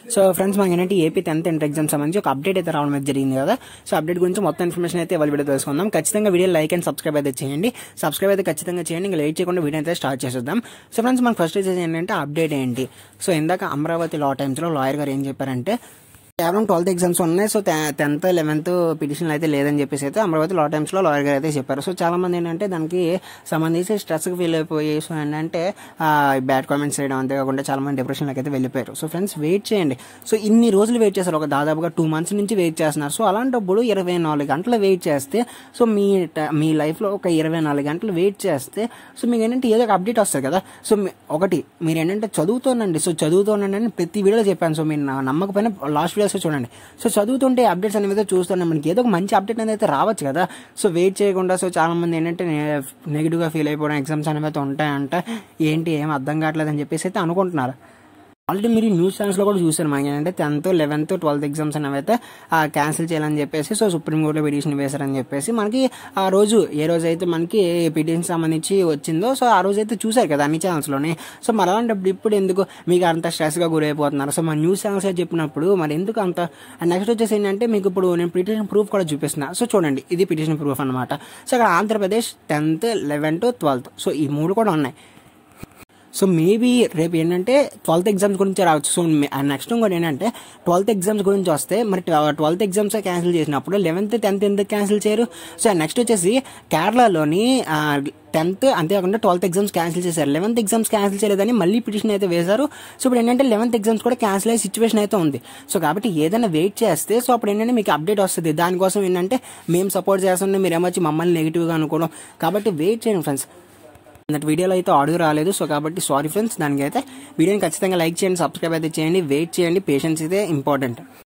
so friends మనకి ఏంటంటే AP tenth inter exam సంబంధించి ఒక అప్డేట్ అయితే రావడం అయితే జరిగింది కదా సో అప్డేట్ గురించి మొత్తం ఇన్ఫర్మేషన్ అయితే వాళ్ళ వీడియో తెలుసుకుందాం ఖచ్చితంగా వీడియో లైక్ అండ్ సబ్స్క్రైబ్ అయితే చేయండి సబ్స్క్రైబ్ అయితే ఖచ్చితంగా చేయండి ఇంకా లేట్ చేయకుండా వీడియో అయితే స్టార్ట్ చేసేద్దాం సో ఫ్రెండ్స్ మనకి ఫస్ట్ వచ్చేసి ఏంటంటే అప్డేట్ ఏంటి సో ఇందాక అమరావతి లా టైమ్స్లో లాయర్ గారు ఏం చెప్పారంటే కేవలం ట్వెల్త్ ఎగ్జామ్స్ ఉన్నాయి సో టెన్త్ లెవెన్త్ పిటిషన్ అయితే లేదని చెప్పేసి అయితే అమరావతి లా టైమ్స్లో లాయర్ గారు అయితే చెప్పారు సో చాలా మంది ఏంటంటే దానికి సంబంధించి స్ట్రెస్కి ఫీల్ అయిపోయి సో ఏంటంటే బ్యాడ్ కామెంట్స్ చేయడం అంతేకాకుండా చాలా మంది డిప్రెషన్లోకి అయితే వెళ్ళిపోయారు సో ఫ్రెండ్స్ వెయిట్ చేయండి సో ఇన్ని రోజులు వెయిట్ చేస్తారు ఒక దాదాపుగా టూ మంత్స్ నుంచి వెయిట్ చేస్తున్నారు సో అలాంటప్పుడు ఇరవై నాలుగు గంటలు వెయిట్ చేస్తే సో మీ ట- మీ లైఫ్లో ఒక ఇరవై నాలుగు గంటలు వెయిట్ చేస్తే సో మీకు ఏంటంటే ఏదో ఒక అప్డేట్ వస్తుంది కదా సో మీ- ఒకటి మీరు ఏంటంటే చదువుతోనండి సో చదువుతోనండి అని ప్రతి వీడియోలో చెప్పాను సో మీరు నా- నమ్మకపోయినా లాస్ట్ వీడియోస్ చూడండి సో చదువుతుంటే అప్డేట్స్ అనేవి అయితే చూస్తున్నాం మనకి ఏదో ఒక మంచి అప్డేట్ అనేది అయితే రావచ్చు కదా సో వెయిట్ చేయకుండా సో చాలా మంది ఏంటంటే నెగిటివ్గా ఫీల్ అయిపోవడం ఎగ్జామ్స్ అనేవి అయితే ఉంటాయంట ఏంటి ఏం అర్థం కావట్లేదు అని చెప్పేసి అయితే అనుకుంటున్నారు ఆల్రెడీ మీరు న్యూస్ ఛానల్స్లో కూడా చూసారు మనకి ఏంటంటే టెన్త్ లెవెన్త్ ట్వెల్త్ ఎగ్జామ్స్ అనేవి అయితే క్యాన్సిల్ చేయాలని చెప్పేసి సో సుప్రీంకోర్టులో పిటిషన్ వేశారని చెప్పేసి మనకి ఆ రోజు ఏ రోజు అయితే మనకి పిటిషన్ సంబంధించి వచ్చిందో సో ఆ రోజు అయితే చూసారు కదా అన్ని ఛానల్స్లోనే సో మరి అలాంటప్పుడు ఇప్పుడు ఎందుకు మీకు అంత స్ట్రెస్గా గురైపోతున్నారు సో మన న్యూస్ ఛానల్స్ చెప్పినప్పుడు మరి ఎందుకు అంత నెక్స్ట్ వచ్చేసి ఏంటంటే మీకు ఇప్పుడు నేను పిటిషన్ ప్రూఫ్ కూడా చూపిస్తున్నా సో చూడండి ఇది పిటిషన్ ప్రూఫ్ అనమాట సో అక్కడ Andhra Pradesh tenth eleventh twelfth so ఈ మూడు కూడా ఉన్నాయి సో మేబీ రేపు ఏంటంటే ట్వెల్త్ ఎగ్జామ్స్ గురించి రావచ్చు సో నెక్స్ట్ ఇంకోటి ఏంటంటే ట్వెల్త్ ఎగ్జామ్స్ గురించి వస్తే మరి ట్వెల్త్ ఎగ్జామ్స్ క్యాన్సిల్ చేసినప్పుడు లెవెన్త్ టెన్త్ ఎందుకు క్యాన్సిల్ చేయరు సో నెక్స్ట్ వచ్చేసి కేరళలోని టెన్త్ అంతేకాకుండా ట్వెల్త్ ఎగ్జామ్స్ క్యాన్సిల్ చేశారు లెవెన్త్ ఎగ్జామ్స్ క్యాన్సిల్ చేయలేదని మళ్ళీ పిటిషన్ అయితే వేశారు సో ఇప్పుడు ఏంటంటే లెవెన్త్ ఎగ్జామ్స్ కూడా క్యాన్సిల్ అయ్యే సిచ్యువేషన్ అయితే ఉంది సో కాబట్టి ఏదైనా వెయిట్ చేస్తే సో అప్పుడు ఏంటంటే మీకు అప్డేట్ వస్తుంది దానికోసం ఏంటంటే మేము సపోర్ట్ చేస్తుంటే మీరు ఏమొచ్చి మమ్మల్ని నెగిటివ్గా అనుకోవడం కాబట్టి వెయిట్ చేయండి ఫ్రెండ్స్ దట్ వీడియోలో అయితే ఆడియో రాలేదు సో కాబట్టి సారీ ఫ్రెండ్స్ దానికి అయితే వీడియోని ఖచ్చితంగా లైక్ చేయండి సబ్స్క్రైబ్ అయితే చేయండి వెయిట్ చేయండి పేషెన్స్ అయితే ఇంపార్టెంట్